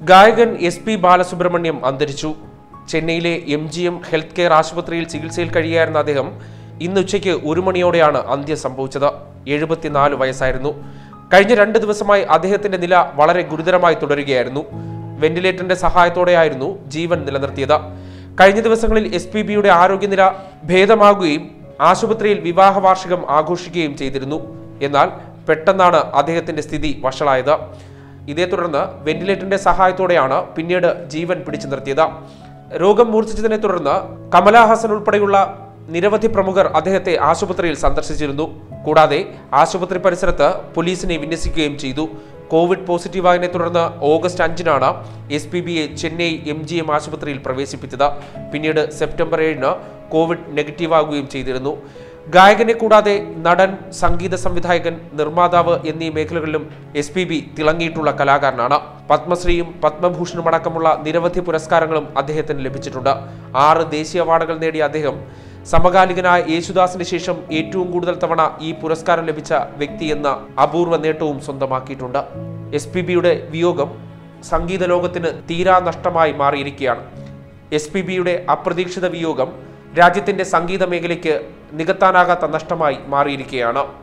ഗായകൻ S P Balasubrahmanyam അന്തരിച്ചു ചെന്നൈയിലെ M G M health care ആശുപത്രിയിൽ ചികിത്സയിൽ കഴിയായിരുന്ന അദ്ദേഹം ഇന്ന് ഉച്ചയ്ക്ക് ഒരു മണിയോടെയാണ് അന്ത്യം സംഭവിച്ചത് എഴുപത്തിനാല് വയസ്സായിരുന്നു കഴിഞ്ഞ രണ്ട് ദിവസമായി അദ്ദേഹത്തിന്റെ നില വളരെ ഗുരുതരമായി തുടരുകയായിരുന്നു വെന്റിലേറ്ററിന്റെ സഹായത്തോടെയായിരുന്നു ജീവൻ നിലനിർത്തിയത് കഴിഞ്ഞ ദിവസങ്ങളിൽ എസ് പി ബിയുടെ ആരോഗ്യനില ഭേദമാകുകയും ആശുപത്രിയിൽ വിവാഹ വാർഷികം ആഘോഷിക്കുകയും ചെയ്തിരുന്നു എന്നാൽ പെട്ടെന്നാണ് അദ്ദേഹത്തിന്റെ സ്ഥിതി വഷളായത് ഇതേ തുടർന്ന് വെന്റിലേറ്ററിന്റെ സഹായത്തോടെയാണ് പിന്നീട് ജീവൻ പിടിച്ചു നിർത്തിയത് രോഗം മൂർച്ഛിച്ചതിനെ തുടർന്ന് കമലഹാസൻ ഉൾപ്പെടെയുള്ള നിരവധി പ്രമുഖർ അദ്ദേഹത്തെ ആശുപത്രിയിൽ സന്ദർശിച്ചിരുന്നു കൂടാതെ ആശുപത്രി പരിസരത്ത് പോലീസിനെ വിന്യസിക്കുകയും ചെയ്തു കോവിഡ് പോസിറ്റീവായതിനെ തുടർന്ന് ഓഗസ്റ്റ് അഞ്ചിനാണ് എസ് പി ബിയെ ചെന്നൈ എം ജി എം ആശുപത്രിയിൽ പ്രവേശിപ്പിച്ചത് പിന്നീട് സെപ്റ്റംബർ ഏഴിന് കോവിഡ് നെഗറ്റീവാകുകയും ചെയ്തിരുന്നു ഗായകനെ കൂടാതെ നടൻ സംഗീത സംവിധായകൻ നിർമ്മാതാവ് എന്നീ മേഖലകളിലും എസ് പി ബി തിളങ്ങിയിട്ടുള്ള കലാകാരനാണ് പത്മശ്രീയും പത്മഭൂഷണും അടക്കമുള്ള നിരവധി പുരസ്കാരങ്ങളും അദ്ദേഹത്തിന് ലഭിച്ചിട്ടുണ്ട് ആറ് ദേശീയ അവാർഡുകൾ നേടിയ അദ്ദേഹം സമകാലികനായ യേശുദാസിന് ശേഷം ഏറ്റവും കൂടുതൽ തവണ ഈ പുരസ്കാരം ലഭിച്ച വ്യക്തി എന്ന അപൂർവ നേട്ടവും സ്വന്തമാക്കിയിട്ടുണ്ട് എസ് പി ബിയുടെ വിയോഗം സംഗീത ലോകത്തിന് തീരാ നഷ്ടമായി മാറിയിരിക്കുകയാണ് എസ് പി ബിയുടെ അപ്രതീക്ഷിത വിയോഗം രാജ്യത്തിന്റെ സംഗീത മേഖലയ്ക്ക് നികത്താനാകാത്ത നഷ്ടമായി മാറിയിരിക്കുകയാണ്